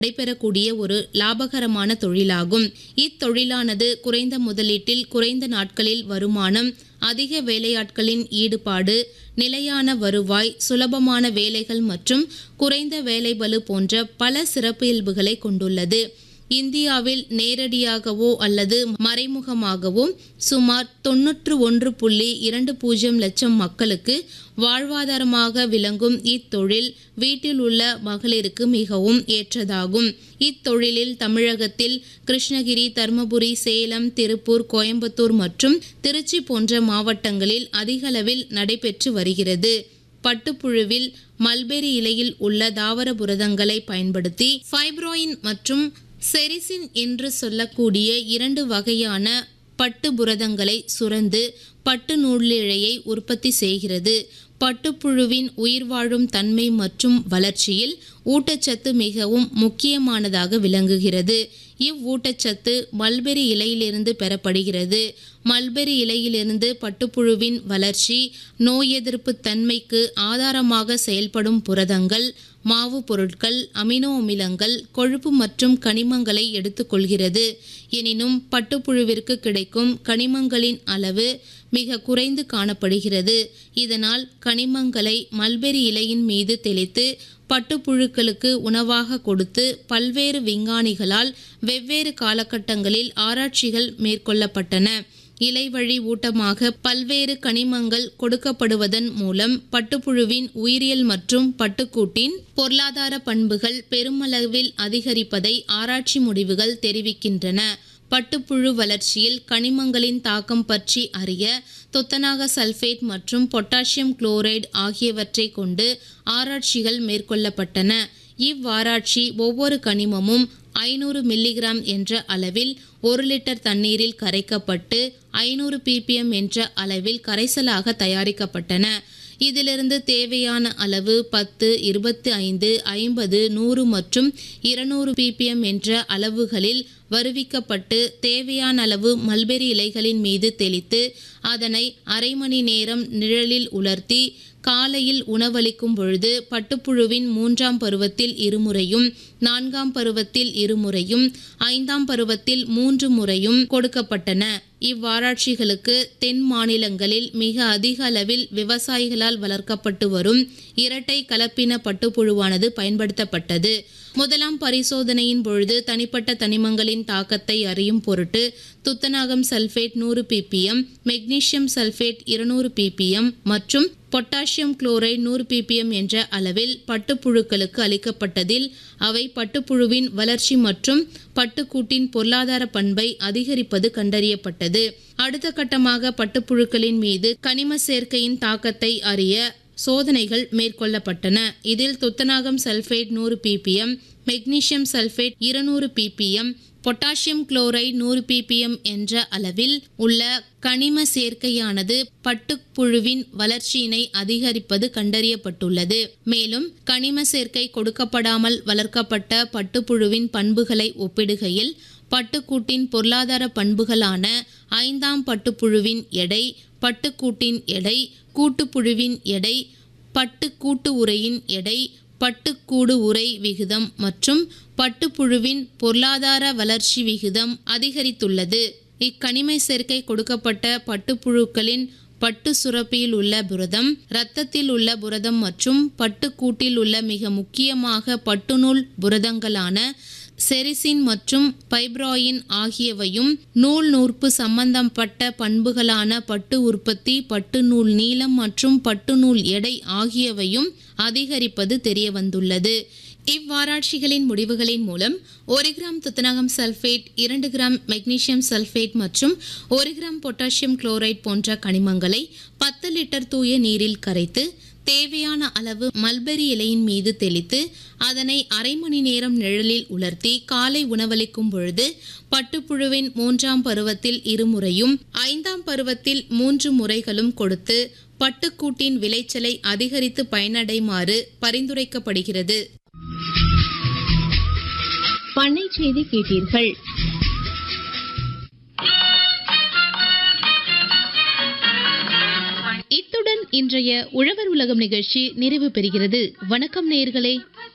நடைபெறக்கூடிய ஒரு லாபகரமான தொழிலாகும் இத்தொழிலானது குறைந்த முதலீட்டில் குறைந்த நாட்களில் வருமானம் அதிக வேலையாட்களின் ஈடுபாடு நிலையான வருவாய் சுலபமான வேலைகள் மற்றும் குறைந்த வேலைபளு போன்ற பல சிறப்பியல்புகளை கொண்டுள்ளது இந்தியாவில் நேரடியாகவோ அல்லது மறைமுகமாகவோ சுமார் தொன்னூற்று ஒன்று புள்ளி இரண்டு பூஜ்ஜியம் லட்சம் மக்களுக்கு வாழ்வாதாரமாக விளங்கும் இத்தொழில் வீட்டில் உள்ள மகளிருக்கு மிகவும் ஏற்றதாகும் இத்தொழிலில் தமிழகத்தில் கிருஷ்ணகிரி தருமபுரி சேலம் திருப்பூர் கோயம்புத்தூர் மற்றும் திருச்சி போன்ற மாவட்டங்களில் அதிகளவில் நடைபெற்று வருகிறது பட்டுப்புழுவில் மல்பெரி இலையில் உள்ள தாவர புரதங்களை பயன்படுத்தி ஃபைப்ரோயின் மற்றும் செரிசின் என்று சொல்லக்கூடிய இரண்டு வகையான பட்டு புரதங்களை சுரந்து பட்டு நூலிழையை உற்பத்தி செய்கிறது பட்டுப்புழுவின் உயிர் வாழும் தன்மை மற்றும் வளர்ச்சியில் ஊட்டச்சத்து மிகவும் முக்கியமானதாக விளங்குகிறது இவ்வூட்டச்சத்து மல்பெரி இலையிலிருந்து பெறப்படுகிறது மல்பெரி இலையிலிருந்து பட்டுப்புழுவின் வளர்ச்சி நோய் எதிர்ப்பு தன்மைக்கு ஆதாரமாக செயல்படும் புரதங்கள் மாவு பொருட்கள் அமினோ அமிலங்கள் கொழுப்பு மற்றும் கனிமங்களை எடுத்துக்கொள்கிறது எனினும் பட்டுப்புழுவிற்கு கிடைக்கும் கனிமங்களின் அளவு மிக குறைந்து காணப்படுகிறது இதனால் கனிமங்களை மல்பெரி இலையின் மீது தெளித்து பட்டுப்புழுக்களுக்கு உணவாக கொடுத்து பல்வேறு விஞ்ஞானிகளால் வெவ்வேறு காலகட்டங்களில் ஆராய்ச்சிகள் மேற்கொள்ளப்பட்டன இலைவழி ஊட்டமாக பல்வேறு கனிமங்கள் கொடுக்கப்படுவதன் மூலம் பட்டுப்புழுவின் உயிரியல் மற்றும் பட்டுக்கூட்டின் பொருளாதார பண்புகள் பெருமளவில் அதிகரிப்பதை ஆராய்ச்சி முடிவுகள் தெரிவிக்கின்றன பட்டுப்புழு வளர்ச்சியில் கனிமங்களின் தாக்கம் பற்றி அறிய துத்தநாக சல்பேட் மற்றும் பொட்டாசியம் குளோரைடு ஆகியவற்றை கொண்டு ஆராய்ச்சிகள் மேற்கொள்ளப்பட்டன இவ்வாராய்ச்சி ஒவ்வொரு கனிமமும் ஐநூறு மில்லிகிராம் என்ற அளவில் ஒரு லிட்டர் தண்ணீரில் கரைக்கப்பட்டு ஐநூறு ppm என்ற அளவில் கரைசலாக தயாரிக்கப்பட்டன இதிலிருந்து தேவையான அளவு பத்து இருபத்தி ஐந்து ஐம்பது நூறு மற்றும் இருநூறு ppm என்ற அளவுகளில் வருவிக்கப்பட்டு தேவையான அளவு மல்பெரி இலைகளின் மீது தெளித்து அதனை அரை மணி நேரம் நிழலில் உலர்த்தி காலையில் உணவளிக்கும் பொழுது பட்டுப்புழுவின் மூன்றாம் பருவத்தில் இருமுறையும் நான்காம் பருவத்தில் இருமுறையும் ஐந்தாம் பருவத்தில் மூன்று முறையும் கொடுக்கப்பட்டன இவ்வாராய்ச்சிகளுக்கு தென் மாநிலங்களில் மிக அதிக அளவில் விவசாயிகளால் வளர்க்கப்பட்டு வரும் இரட்டை கலப்பின பட்டுப்புழுவானது பயன்படுத்தப்பட்டது முதலாம் பரிசோதனையின் பொழுது தனிப்பட்ட தனிமங்களின் தாக்கத்தை அறியும் பொருட்டு துத்தநாகம் சல்பேட் நூறு ppm மெக்னீசியம் சல்பேட் இருநூறு ppm மற்றும் பொட்டாசியம் குளோரைடு நூறு ppm என்ற அளவில் பட்டுப்புழுக்களுக்கு அளிக்கப்பட்டதில் அவை பட்டுப்புழுவின் வளர்ச்சி மற்றும் பட்டுக்கூட்டின் பொருளாதார பண்பை அதிகரிப்பது கண்டறியப்பட்டது அடுத்த கட்டமாக பட்டுப்புழுக்களின் மீது கனிம சேர்க்கையின் தாக்கத்தை அறிய சோதனைகள் மேற்கொள்ளப்பட்டன இதில் துத்தநாகம் சல்பேட் நூறு ppm மெக்னீசியம் சல்பேட் இருநூறு ppm பொட்டாசியம் குளோரைடு நூறு ppm என்ற அளவில் உள்ள கனிம சேர்க்கையானது பட்டுப்புழுவின் வளர்ச்சியினை அதிகரிப்பது கண்டறியப்பட்டுள்ளது மேலும் கனிம சேர்க்கை கொடுக்கப்படாமல் வளர்க்கப்பட்ட பட்டுப்புழுவின் பண்புகளை ஒப்பிடுகையில் பட்டுக்கூட்டின் பொருளாதார பண்புகளான ஐந்தாம் பட்டுப்புழுவின் எடை பட்டுக்கூட்டின் எடை கூட்டுப்புழுவின் எடை பட்டுக்கூட்டு உரையின் எடை பட்டுக்கூடு உரை விகிதம் மற்றும் பட்டுப்புழுவின் பொருளாதார வளர்ச்சி விகிதம் அதிகரித்துள்ளது இக்கனிம சேர்க்கை கொடுக்கப்பட்ட பட்டுப்புழுக்களின் பட்டு சுரப்பியில் உள்ள புரதம் இரத்தத்தில் உள்ள புரதம் மற்றும் பட்டுக்கூட்டில் உள்ள மிக முக்கியமாக பட்டுநூல் புரதங்களான செரிசின் மற்றும் பைப்ராயின் ஆகியவையும் நூல் நூற்பு சம்பந்தப்பட்ட பண்புகளான பட்டு உற்பத்தி பட்டு நூல் நீளம் மற்றும் பட்டு நூல் எடை ஆகியவையும் அதிகரிப்பது தெரியவந்துள்ளது இவ்வாராய்ச்சிகளின் முடிவுகளின் மூலம் ஒரு கிராம் துத்தநாகம் சல்பேட் இரண்டு கிராம் மெக்னீசியம் சல்பேட் மற்றும் ஒரு கிராம் பொட்டாசியம் குளோரைடு போன்ற கனிமங்களை பத்து லிட்டர் தூய நீரில் கரைத்து தேவையான அளவு மல்பெரி இலையின் மீது தெளித்து அதனை அரை மணி நேரம் நிழலில் உலர்த்தி காலை உணவளிக்கும் பொழுது பட்டுப்புழுவின் மூன்றாம் பருவத்தில் இருமுறையும் ஐந்தாம் பருவத்தில் மூன்று முறைகளும் கொடுத்து பட்டுக்கூட்டின் விளைச்சலை அதிகரித்து பயனடைமாறு பரிந்துரைக்கப்படுகிறது பண்ணை செய்தி கேட்டீர்கள் இத்துடன் இன்றைய உழவர் உலகம் நிகழ்ச்சி நிறைவு பெறுகிறது வணக்கம் நேயர்களே